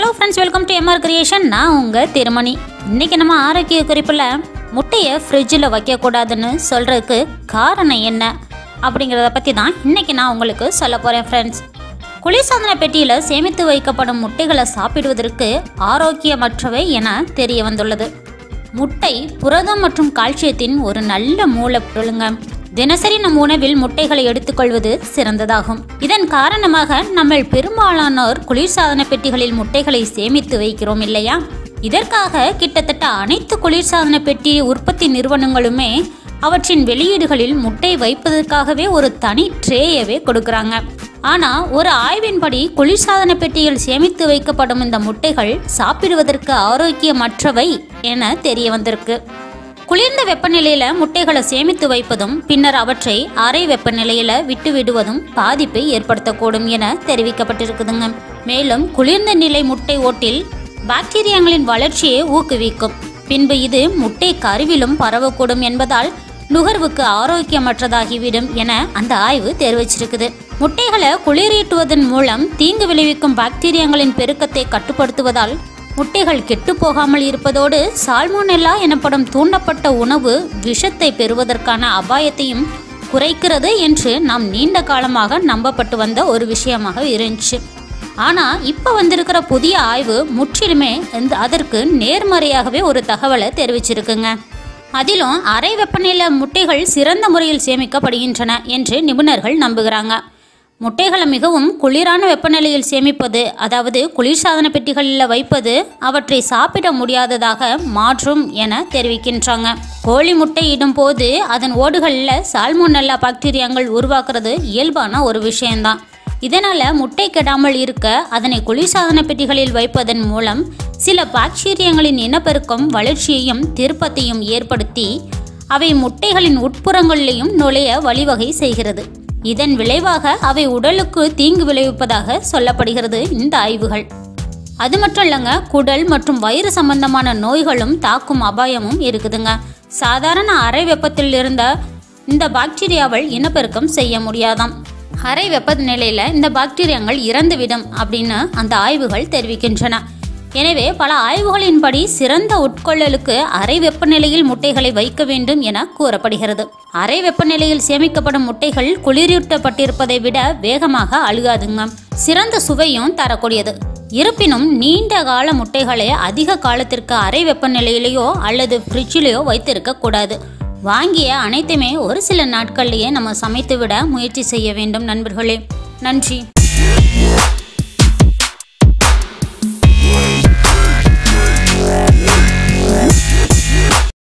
hello friends welcome to MR creation நான் உங்கள் திருமணி இன்னைக்கு நம்ம ஆரோக்கிய குறிப்பில் முட்டையை ஃப்ரிட்ஜில் வைக்கக்கூடாதுன்னு சொல்கிறதுக்கு காரணம் என்ன அப்படிங்கிறத பற்றி தான் இன்னைக்கு நான் உங்களுக்கு சொல்ல போகிறேன் ஃப்ரெண்ட்ஸ் குளிர்சாதன பெட்டியில் சேமித்து வைக்கப்படும் முட்டைகளை சாப்பிடுவதற்கு ஆரோக்கியமற்றவை என தெரிய வந்துள்ளது முட்டை புரதம் மற்றும் கால்சியத்தின் ஒரு நல்ல மூலப்பொருளுங்க தினசரி நம் உணவில் முட்டைகளை எடுத்துக்கொள்வது சிறந்ததாகும் இதன் காரணமாக நம்ம பெரும்பாலானோர் குளிர்சாதன பெட்டிகளில் முட்டைகளை சேமித்து வைக்கிறோம் இல்லையா இதற்காக கிட்டத்தட்ட அனைத்து குளிர்சாதன பெட்டி உற்பத்தி நிறுவனங்களுமே அவற்றின் வெளியீடுகளில் முட்டை வைப்பதற்காகவே ஒரு தனி ட்ரேயவே கொடுக்குறாங்க ஆனா ஒரு ஆய்வின்படி குளிர்சாதன பெட்டியில் சேமித்து வைக்கப்படும் இந்த முட்டைகள் சாப்பிடுவதற்கு ஆரோக்கியமற்றவை என தெரிய வந்திருக்கு குளிர்ந்த வெப்பநிலையில முட்டைகளை சேமித்து வைப்பதும் பின்னர் அவற்றை அறை வெப்பநிலையில விட்டு விடுவதும் பாதிப்பை ஏற்படுத்தக்கூடும் என தெரிவிக்கப்பட்டிருக்குதுங்க மேலும் குளிர்ந்த நிலை முட்டை ஓட்டில் பாக்டீரியாங்களின் வளர்ச்சியை ஊக்குவிக்கும் பின்பு இது முட்டை கருவிலும் பரவக்கூடும் என்பதால் நுகர்வுக்கு ஆரோக்கியமற்றதாகிவிடும் என அந்த ஆய்வு தெரிவிச்சிருக்குது முட்டைகளை குளிரீட்டுவதன் மூலம் தீங்கு விளைவிக்கும் பாக்டீரியாங்களின் பெருக்கத்தை கட்டுப்படுத்துவதால் முட்டைகள் கெட்டு போகாமல் இருப்பதோடு சால்மோனெல்லா எனப்படும் தூண்டப்பட்ட உணவு விஷத்தை பெறுவதற்கான அபாயத்தையும் குறைக்கிறது என்று நாம் நீண்ட காலமாக நம்பப்பட்டு வந்த ஒரு விஷயமாக இருந்துச்சு ஆனால் இப்போ வந்திருக்கிற புதிய ஆய்வு முற்றிலுமே இந்த அதற்கு நேர்மறையாகவே ஒரு தகவலை தெரிவிச்சிருக்குங்க அதிலும் அறை வெப்பநிலை முட்டைகள் சிறந்த முறையில் சேமிக்கப்படுகின்றன என்று நிபுணர்கள் நம்புகிறாங்க முட்டைகளை மிகவும் குளிரான வெப்பநிலையில் சேமிப்பது அதாவது குளிர்சாதன பெட்டிகளில் வைப்பது அவற்றை சாப்பிட முடியாததாக மாற்றும் என தெரிவிக்கின்றாங்க கோழி முட்டை இடும் போது அதன் ஓடுகளில் சால்மோனெல்லா பாக்டீரியாங்கள் உருவாக்குறது இயல்பான ஒரு விஷயம்தான் இதனால முட்டை கெடாமல் இருக்க அதனை குளிர்சாதன பெட்டிகளில் வைப்பதன் மூலம் சில பாக்டீரியங்களின் இனப்பெருக்கம் வளர்ச்சியையும் திருப்பத்தையும் ஏற்படுத்தி அவை முட்டைகளின் உட்புறங்களிலேயும் நுழைய வழிவகை செய்கிறது இதன் விளைவாக அவை உடலுக்கு தீங்கு விளைவிப்பதாக சொல்லப்படுகிறது இந்த ஆய்வுகள் அது மட்டும் இல்லைங்க குடல் மற்றும் வயிறு சம்பந்தமான நோய்களும் தாக்கும் அபாயமும் இருக்குதுங்க சாதாரண அறை வெப்பத்தில் இருந்த இந்த பாக்டீரியாவால் இனப்பெருக்கம் செய்ய முடியாதாம் அறை வெப்பநிலையில் இந்த பாக்டீரியாங்கள் இறந்துவிடும் அப்படின்னு அந்த ஆய்வுகள் தெரிவிக்கின்றன எனவே பல ஆய்வுகளின்படி சிறந்த உட்கொள்ளலுக்கு அறை வெப்பநிலையில் முட்டைகளை வைக்க வேண்டும் என கூறப்படுகிறது அறை வெப்பநிலையில் சேமிக்கப்படும் முட்டைகள் குளிரூட்டப்பட்டிருப்பதை விட வேகமாக அழுகாதுங்க சிறந்த சுவையும் தரக்கூடியது இருப்பினும் நீண்ட கால முட்டைகளை அதிக காலத்திற்கு அறை வெப்பநிலையிலேயோ அல்லது ஃப்ரிட்ஜிலேயோ வைத்திருக்க கூடாது வாங்கிய அனைத்துமே ஒரு சில நாட்கள்லேயே நம்ம சமைத்து விட முயற்சி செய்ய வேண்டும் நண்பர்களே நன்றி